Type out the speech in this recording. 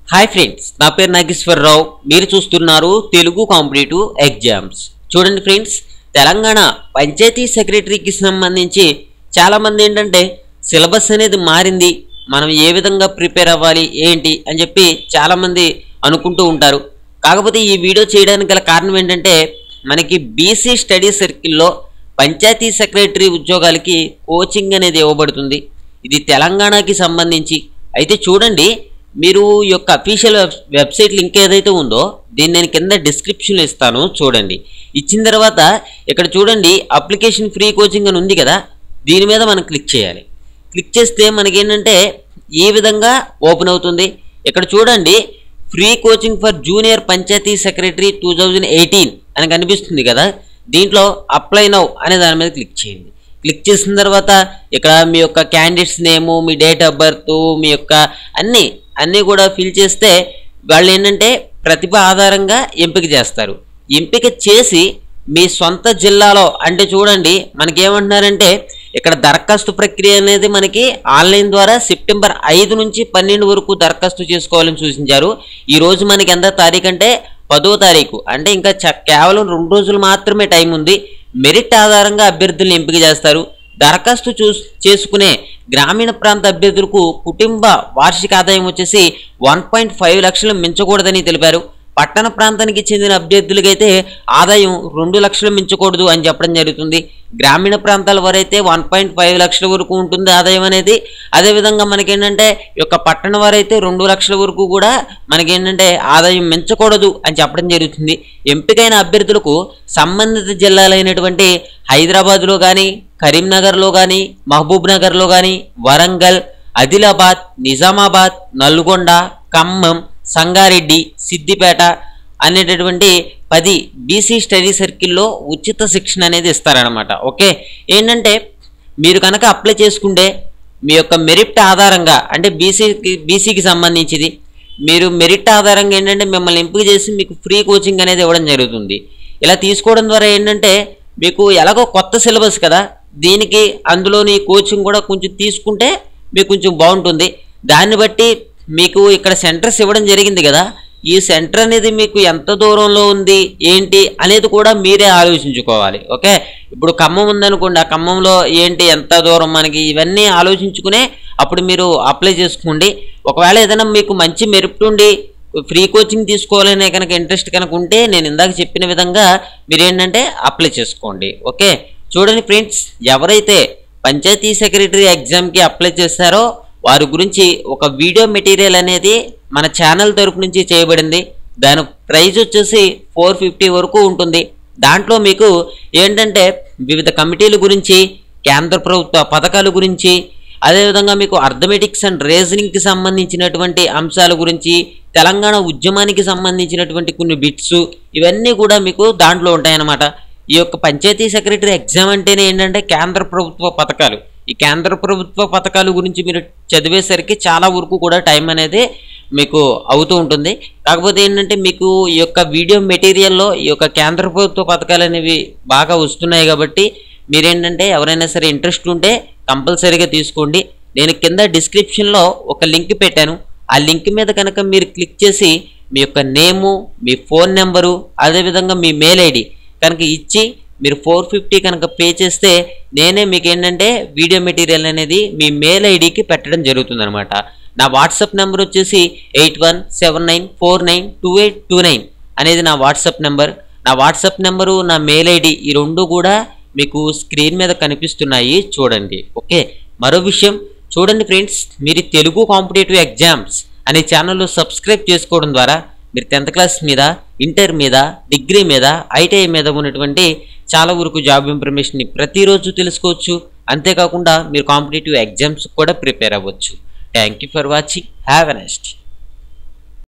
hi friends నా పేరు నాగేశ్వరరావు మీరు చూస్తున్నారు తెలుగు కాంపిటేటివ్ ఎగ్జామ్స్ చూడండి ఫ్రెండ్స్ తెలంగాణ పంచాయతీ సెక్రటరీకి సంబంధించి చాలామంది ఏంటంటే సిలబస్ అనేది మారింది మనం ఏ విధంగా ప్రిపేర్ అవ్వాలి ఏంటి అని చెప్పి చాలామంది అనుకుంటూ ఉంటారు కాకపోతే ఈ వీడియో చేయడానికి గల కారణం ఏంటంటే మనకి బీసీ స్టడీ సర్కిల్లో పంచాయతీ సెక్రటరీ ఉద్యోగాలకి కోచింగ్ అనేది ఇవ్వబడుతుంది ఇది తెలంగాణకి సంబంధించి అయితే చూడండి మీరు ఈ యొక్క అఫీషియల్ వెబ్ వెబ్సైట్ లింక్ ఏదైతే ఉందో దీన్ని నేను కింద డిస్క్రిప్షన్లో ఇస్తాను చూడండి ఇచ్చిన తర్వాత ఇక్కడ చూడండి అప్లికేషన్ ఫ్రీ కోచింగ్ అని ఉంది కదా దీని మీద మనం క్లిక్ చేయాలి క్లిక్ చేస్తే మనకి ఏంటంటే ఈ విధంగా ఓపెన్ అవుతుంది ఇక్కడ చూడండి free coaching for junior panchayat secretary two thousand eighteen అని కనిపిస్తుంది కదా దీంట్లో అప్లై నౌ అనే దాని మీద క్లిక్ చేయండి క్లిక్ చేసిన తర్వాత ఇక్కడ మీ యొక్క క్యాండిడేట్స్ నేము మీ డేట్ ఆఫ్ బర్త్ మీ యొక్క అన్నీ అన్నీ కూడా ఫిల్ చేస్తే వాళ్ళు ఏంటంటే ప్రతిభ ఆధారంగా ఎంపిక చేస్తారు ఎంపిక చేసి మీ సొంత జిల్లాలో అంటే చూడండి మనకి ఏమంటున్నారంటే ఇక్కడ దరఖాస్తు ప్రక్రియ అనేది మనకి ఆన్లైన్ ద్వారా సెప్టెంబర్ ఐదు నుంచి పన్నెండు వరకు దరఖాస్తు చేసుకోవాలని సూచించారు ఈ రోజు మనకి ఎంత తారీఖు అంటే పదో తారీఖు అంటే ఇంకా చ కేవలం రెండు రోజులు మాత్రమే టైం ఉంది మెరిట్ ఆధారంగా అభ్యర్థులను ఎంపిక చేస్తారు దరఖాస్తు చూ చేసుకునే గ్రామీణ ప్రాంత అభ్యర్థులకు కుటుంబ వార్షిక ఆదాయం వచ్చేసి వన్ పాయింట్ ఫైవ్ లక్షలు మించకూడదని తెలిపారు పట్టణ ప్రాంతానికి చెందిన అభ్యర్థులకైతే ఆదాయం రెండు లక్షలు మించకూడదు అని చెప్పడం జరుగుతుంది గ్రామీణ ప్రాంతాల వారైతే వన్ పాయింట్ ఫైవ్ లక్షల వరకు ఉంటుంది ఆదాయం అనేది అదేవిధంగా మనకేంటంటే ఈ యొక్క పట్టణ వారైతే రెండు లక్షల వరకు కూడా మనకేంటంటే ఆదాయం మించకూడదు అని చెప్పడం జరుగుతుంది ఎంపికైన అభ్యర్థులకు సంబంధిత జిల్లాలైనటువంటి హైదరాబాద్లో కానీ కరీంనగర్లో కానీ మహబూబ్ నగర్లో కానీ వరంగల్ ఆదిలాబాద్ నిజామాబాద్ నల్గొండ ఖమ్మం సంగారెడ్డి సిద్దిపేట అనేటటువంటి పది బీసీ స్టడీ సర్కిల్లో ఉచిత శిక్షణ అనేది ఇస్తారనమాట ఓకే ఏంటంటే మీరు కనుక అప్లై చేసుకుంటే మీ యొక్క మెరిట్ ఆధారంగా అంటే బీసీకి బీసీకి సంబంధించింది మీరు మెరిట్ ఆధారంగా ఏంటంటే మిమ్మల్ని ఎంపిక చేసి మీకు ఫ్రీ కోచింగ్ అనేది ఇవ్వడం జరుగుతుంది ఇలా తీసుకోవడం ద్వారా ఏంటంటే మీకు ఎలాగో కొత్త సిలబస్ కదా దీనికి అందులోని కోచింగ్ కూడా కొంచెం తీసుకుంటే మీకు కొంచెం బాగుంటుంది దాన్ని బట్టి మీకు ఇక్కడ సెంటర్స్ ఇవ్వడం జరిగింది కదా ఈ సెంటర్ అనేది మీకు ఎంత దూరంలో ఉంది ఏంటి అనేది కూడా మీరే ఆలోచించుకోవాలి ఓకే ఇప్పుడు ఖమ్మం ఉందనుకోండి ఆ ఖమ్మంలో ఏంటి ఎంత దూరం మనకి ఇవన్నీ ఆలోచించుకునే అప్పుడు మీరు అప్లై చేసుకోండి ఒకవేళ ఏదైనా మీకు మంచి మెరిట్ ఉండి ఫ్రీ కోచింగ్ తీసుకోవాలనే కనుక ఇంట్రెస్ట్ కనుక ఉంటే నేను ఇందాక చెప్పిన విధంగా మీరు ఏంటంటే అప్లై చేసుకోండి ఓకే చూడండి ఫ్రెండ్స్ ఎవరైతే పంచాయతీ సెక్రటరీ ఎగ్జామ్కి అప్లై చేస్తారో వారి గురించి ఒక వీడియో మెటీరియల్ అనేది మన ఛానల్ తరపు నుంచి చేయబడింది దాని ప్రైజ్ వచ్చేసి ఫోర్ ఫిఫ్టీ వరకు ఉంటుంది దాంట్లో మీకు ఏంటంటే వివిధ కమిటీల గురించి కేంద్ర ప్రభుత్వ పథకాల గురించి అదేవిధంగా మీకు అర్థమెటిక్స్ అండ్ రీజనింగ్కి సంబంధించినటువంటి అంశాల గురించి తెలంగాణ ఉద్యమానికి సంబంధించినటువంటి కొన్ని బిట్స్ ఇవన్నీ కూడా మీకు దాంట్లో ఉంటాయన్నమాట ఈ యొక్క పంచాయతీ సెక్రటరీ ఎగ్జామ్ అంటేనే ఏంటంటే కేంద్ర ప్రభుత్వ పథకాలు ఈ కేంద్ర ప్రభుత్వ పథకాల గురించి మీరు చదివేసరికి చాలా వరకు కూడా టైం అనేది మీకు అవుతూ ఉంటుంది కాకపోతే ఏంటంటే మీకు ఈ యొక్క వీడియో మెటీరియల్లో ఈ యొక్క కేంద్ర ప్రభుత్వ పథకాలు అనేవి బాగా వస్తున్నాయి కాబట్టి మీరేంటంటే ఎవరైనా సరే ఇంట్రెస్ట్ ఉంటే కంపల్సరీగా తీసుకోండి నేను కింద డిస్క్రిప్షన్లో ఒక లింక్ పెట్టాను ఆ లింక్ మీద కనుక మీరు క్లిక్ చేసి మీ యొక్క నేము మీ ఫోన్ నెంబరు అదేవిధంగా మీ మెయిల్ ఐడి కనుక ఇచ్చి మీరు ఫోర్ ఫిఫ్టీ కనుక పే చేస్తే నేనే మీకు ఏంటంటే వీడియో మెటీరియల్ అనేది మీ మెయిల్ ఐడికి పెట్టడం జరుగుతుంది అనమాట నా వాట్సాప్ నెంబర్ వచ్చేసి eight one seven nine four nine two eight two nine అనేది నా వాట్సాప్ నెంబర్ నా వాట్సాప్ నెంబరు నా మెయిల్ ఐడి ఈ రెండు కూడా మీకు స్క్రీన్ మీద కనిపిస్తున్నాయి చూడండి ఓకే మరో విషయం చూడండి ఫ్రెండ్స్ మీరు తెలుగు కాంపిటేటివ్ ఎగ్జామ్స్ అనే ఛానల్లో సబ్స్క్రైబ్ చేసుకోవడం ద్వారా మీరు టెన్త్ క్లాస్ మీద ఇంటర్ మీద డిగ్రీ మీద ఐటీఐ మీద ఉన్నటువంటి చాలా వరకు జాబ్ ఇన్ఫర్మేషన్ని ప్రతిరోజు తెలుసుకోవచ్చు అంతేకాకుండా మీరు కాంపిటేటివ్ ఎగ్జామ్స్ కూడా ప్రిపేర్ అవ్వచ్చు thank you for watching have a next